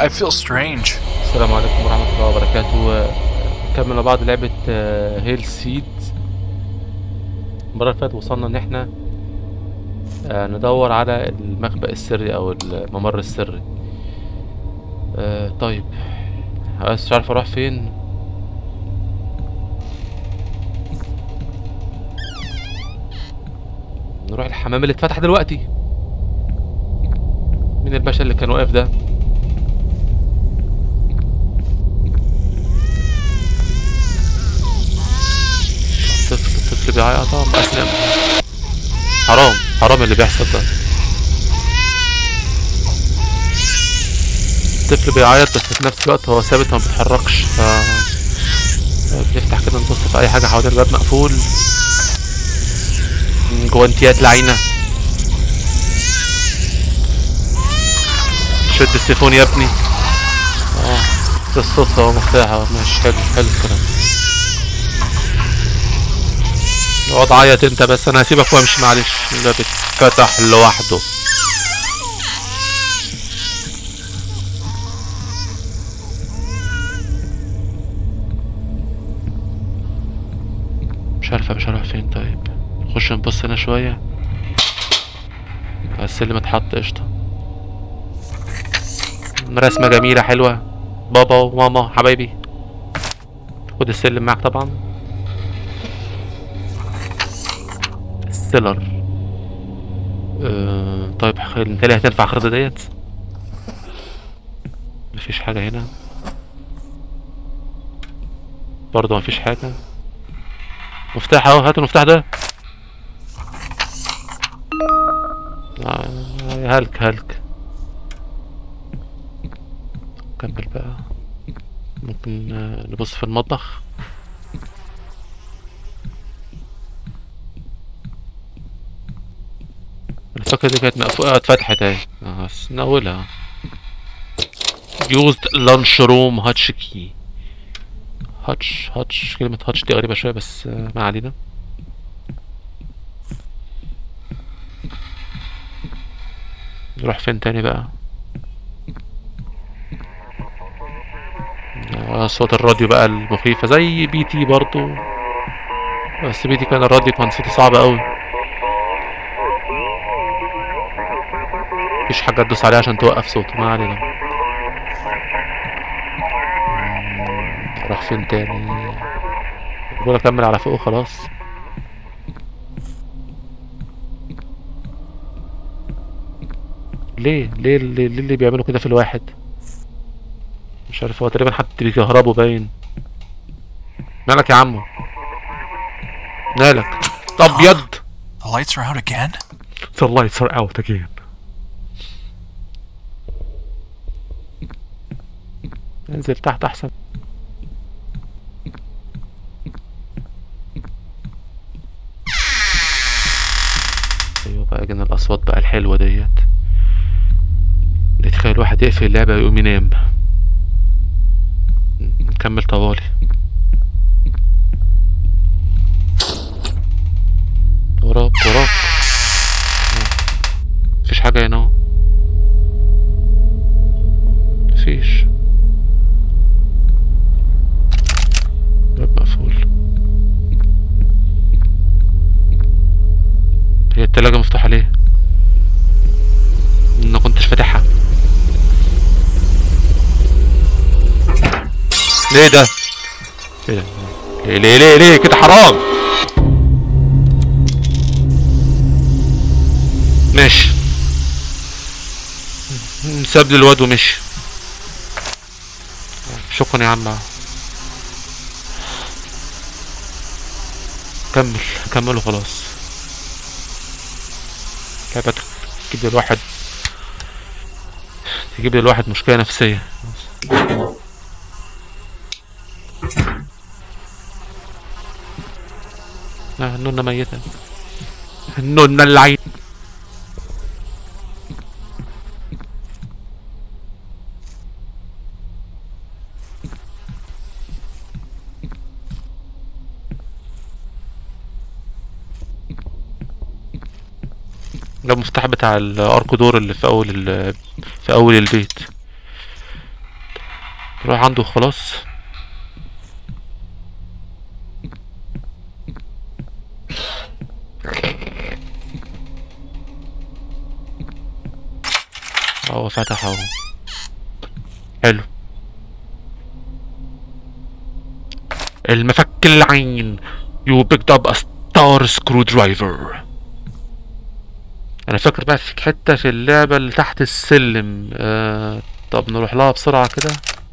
I feel strange. السلام عليكم ورحمة الله وبركاته نكمل مع بعض لعبة آه، هيل سيد المرة اللي فاتت وصلنا ان احنا آه، ندور على المخبأ السري او الممر السري آه، طيب بس مش عارف اروح فين نروح الحمام اللي اتفتح دلوقتي مين الباشا اللي كان واقف ده طفل الطفل بيعيط طبعا أسلم حرام حرام اللي بيحصل ده الطفل بيعيط بس في نفس الوقت هو ثابت ما بيتحركش ف بنفتح كده نبص في اي حاجه حوالين الباب مقفول جوانتيات لعينه شد السيفون يا ابني اه ده الصوت اهو مفتاح اهو ماشي حلو حلو الكلام اقعد عيط انت بس انا هسيبك وامشي معلش الباب اتفتح لوحده مش عارفه مش هروح فين طيب نخش نبص هنا شويه على السلم اتحط قشطه رسمه جميله حلوه بابا وماما حبايبي خد السلم معاك طبعا السيلر أه طيب خير انت ليه هتنفع الخريطة ديت مفيش حاجة هنا برضه مفيش حاجة مفتاح اهو هات المفتاح ده آه، هلك هلك كمل بقى ممكن آه، نبص في المطبخ انا فاكر دي كانت مقفولة اتفتحت اهي اه بس من اولها used lunch room هاتش كي هاتش هاتش كلمة هاتش دي غريبة شوية بس آه، ما علينا نروح فين تاني بقى آه، صوت الراديو بقى المخيفة زي بي تي برضو بس بي تي كان الراديو كان صوته صعب قوي مفيش حاجة تدوس عليها عشان توقف صوته ما علينا مم، راح فين تاني بقول اكمل على فوق خلاص ليه ليه ليه, ليه اللي بيعملوا كده في الواحد مش عارف هو تقريبا حد بيكهربه باين مالك يا عمو مالك ابيض The lights are out again? The lights are out again انزل تحت احسن ايوه بقى جينا الاصوات بقى الحلوه ديت تخيل واحد يقفل اللعبه ويقوم ينام نكمل طوالي وراك وراك مفيش حاجه هنا اهو مفيش باب مقفول هي التلاجة مفتوحة ليه؟ ما كنتش فاتحها ليه ده؟ ايه ده؟ ليه ليه ليه ليه كده حرام ماشي ساب لي الواد ومشي شكرا يا عم كمل كمل وخلاص لعبة تجيب للواحد تجيب للواحد مشكلة نفسية آه النونة ميتة النونة اللعين ده المفتاح بتاع الاركو دور اللي في اول ال- في اول البيت نروح عنده خلاص اهو فتح اهو حلو المفك العين you picked up a star screwdriver انا فاكر بقى في حتة في اللعبة اللي تحت السلم آه طب نروح لها بسرعة كده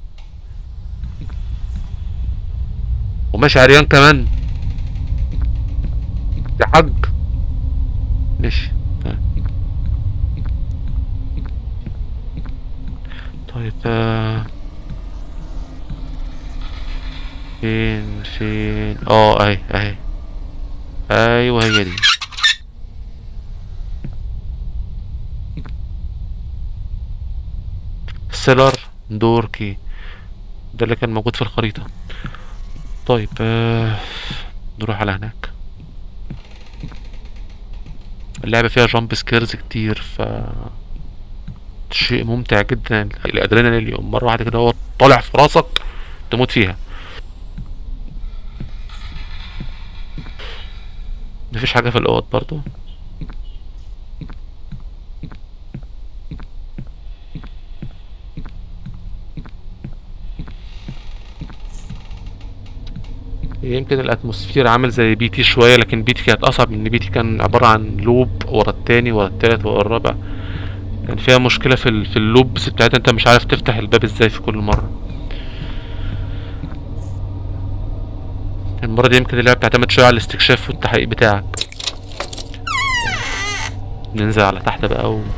وماشي عريان كمان يا حاج ماشي آه. طيب آه فين فين اه اهي اهي ايوه هي دي سيلر دور كي ده اللي كان موجود في الخريطة طيب آه نروح على هناك اللعبة فيها جامب سكيرز كتير ف شيء ممتع جدا الادرينالين اليوم مرة واحدة كده هو طالع في راسك تموت فيها مفيش حاجة في الأوض برضو يمكن الاتموسفير عامل زي بي تي شويه لكن بي تي كانت اصعب لان بي تي كان عباره عن لوب ورا التاني ورا التالت ورا الرابع كان فيها مشكله في ال في اللوبس بتاعتها انت مش عارف تفتح الباب ازاي في كل مره المره دي يمكن اللعبه بتعتمد شويه على الاستكشاف والتحقيق بتاعك ننزل على تحت بقى و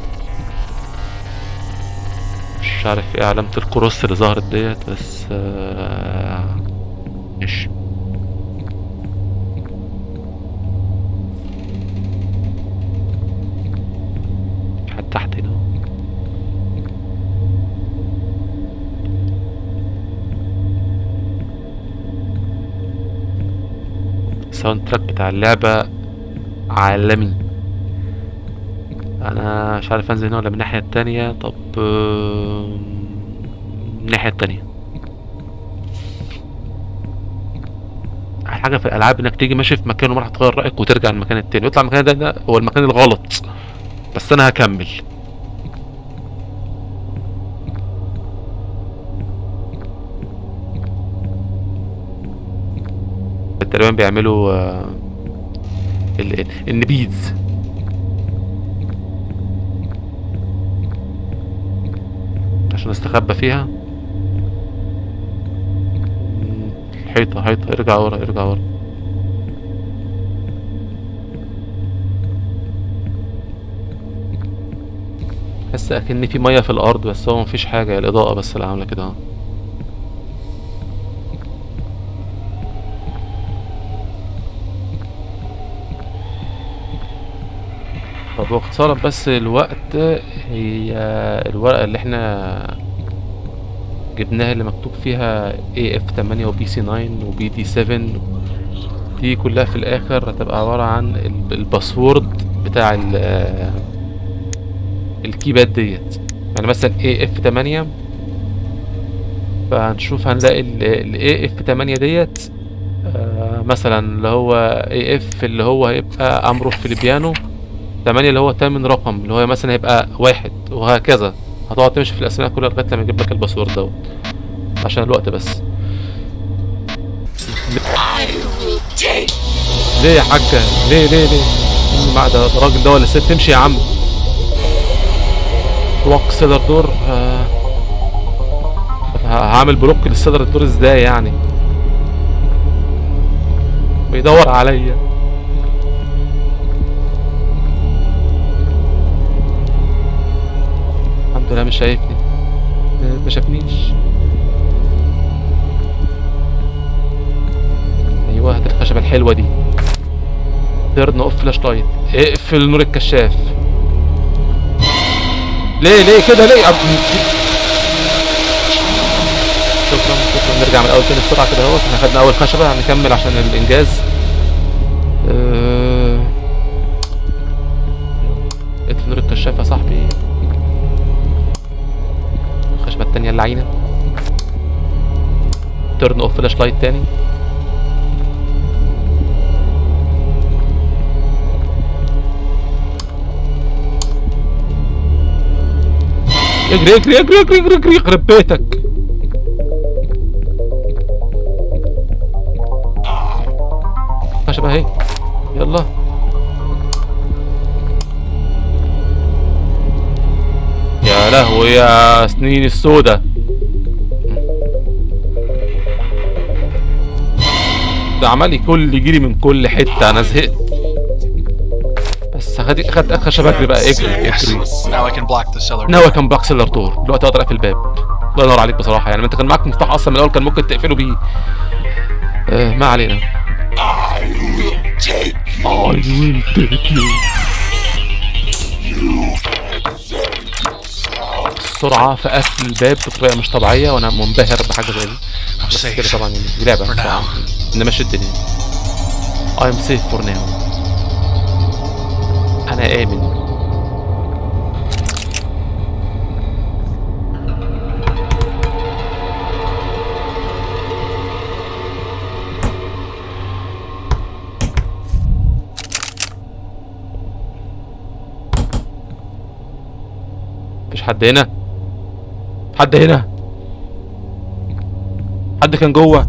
مش عارف ايه علامة الكروس اللي ظهرت ديت بس آه، ماشي في حد تحت هنا الساوند تراك بتاع اللعبة عالمي انا مش عارف انزل هنا ولا من الناحية التانية طب آه، من الناحية التانية أحلى حاجة في الألعاب إنك تيجي ماشي في مكان ومرة تغير رأيك وترجع المكان التاني ويطلع المكان ده, ده هو المكان الغلط بس أنا هكمل تقريبا بيعملوا آه، ال- ال- النبيذ عشان استخبى فيها مم، حيطة حيطة ارجع ورا ارجع ورا حس اكن في مية في الارض بس هو مفيش حاجة الاضاءة بس اللي عاملة كده طب واختصارا بس الوقت هي الورقة اللي احنا جبناها اللي مكتوب فيها AF8 وبي سي 9 وبي دي 7 دي كلها في الاخر هتبقى عبارة عن ال- الباسورد بتاع ال الكيباد ديت يعني مثلا AF8 فهنشوف هنلاقي ال AF8 ديت آه، مثلا اللي هو AF اللي هو هيبقى امره في البيانو تمانية اللي هو تامن رقم اللي هو مثلا هيبقى واحد وهكذا هتقعد تمشي في الاسماء كلها لغايه لما يجيب لك الباسورد دوت عشان الوقت بس ليه يا حاجة ليه ليه ليه مين مع ده ده الراجل ده ولا الست تمشي يا عم لوك سيلر دور آه، ه- هعمل بلوك للسيلر الدور ازاي يعني بيدور عليا الحمد لله مش شايفني ما شافنيش ايوه هات الخشبه الحلوه دي تيرن اوف فلاش لايت اقفل نور الكشاف ليه ليه كده ليه أب- شكرا شكرا نرجع من الاول تاني بسرعه كده اهوت احنا خدنا اول خشبه هنكمل عشان الانجاز أه... اطفي نور الكشاف يا صاحبي الخشبة التانية اللعينة تيرن اوف فلاش لايت تاني اجري اجري اجري اجري اجري اجري يخرب بيتك ماشي بقى اهي يلا يا لهوي يا سنين السودة ده عمال كل يجيلي من كل حتة انا زهقت بس خد خد اخر شباب اجري بقى اجري Yes. اجري Now I can block the cellar. ناوي كان بلاك سيلر دور دلوقتي اقدر اقفل الباب الله ينور عليك بصراحه يعني ما انت كان معاك مفتاح اصلا من الاول كان ممكن تقفله بيه آه ما علينا I will take you السرعة في قفل الباب بطريقة مش طبيعية وأنا منبهر بحاجة زي دي I'm بس كده safe. طبعا يعني دي لعبة For now. طبعا نمشي الدنيا I'm safe for now أنا آمن مفيش حد هنا حد هنا حد كان جوه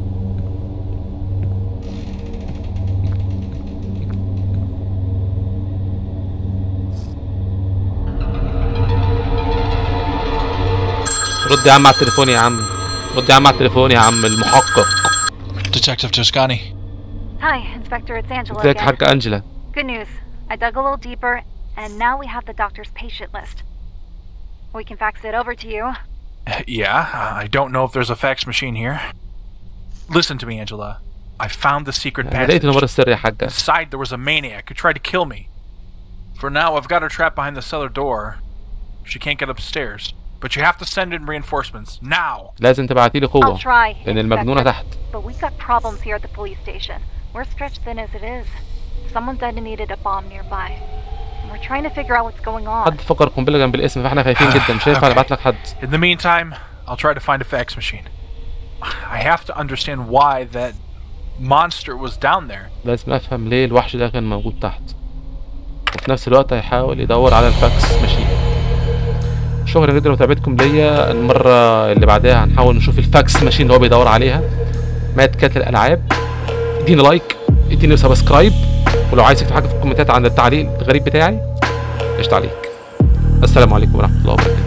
رد يا عم على التليفون يا عم رد يا عم على التليفون يا عم المحقق Detective Toscani. Hi, Inspector. It's Angela ازيك يا again. حاجة أنجلا Good news. I dug a little deeper, and now we have the doctor's patient list. We can fax it over to you. Yeah, uh, I don't know if there's a fax machine here. Listen to me, Angela. I found the secret أنا لقيت passage. الممر السري يا حاجة Inside there was a maniac who tried to kill me. For now, I've got her trapped behind the cellar door. She can't get upstairs. But you have to send in reinforcements now. لازم تبعتي لي I'll قوة try. لأن المجنونة Inspector. تحت But we've got problems here at the police station. We're stretched thin as it is. Someone detonated a bomb nearby. And we're trying to figure out what's going on. حد فكر قنبلة جنب الاسم فاحنا خايفين جدا مش هينفع Okay. نبعت لك حد In the meantime, I'll try to find a fax machine. I have to understand why that monster was down there. لازم افهم ليه الوحش ده كان موجود تحت وفي نفس الوقت هيحاول يدور على الفاكس ماشين شكرا جدا لمتابعتكم ليا المرة اللي بعدها هنحاول نشوف الفاكس ماشين اللي هو بيدور عليها مات كات الالعاب اديني لايك اديني سبسكرايب ولو عايز تكتب حاجة في الكومنتات عن التعليق الغريب بتاعي قشطة عليك السلام عليكم ورحمة الله وبركاته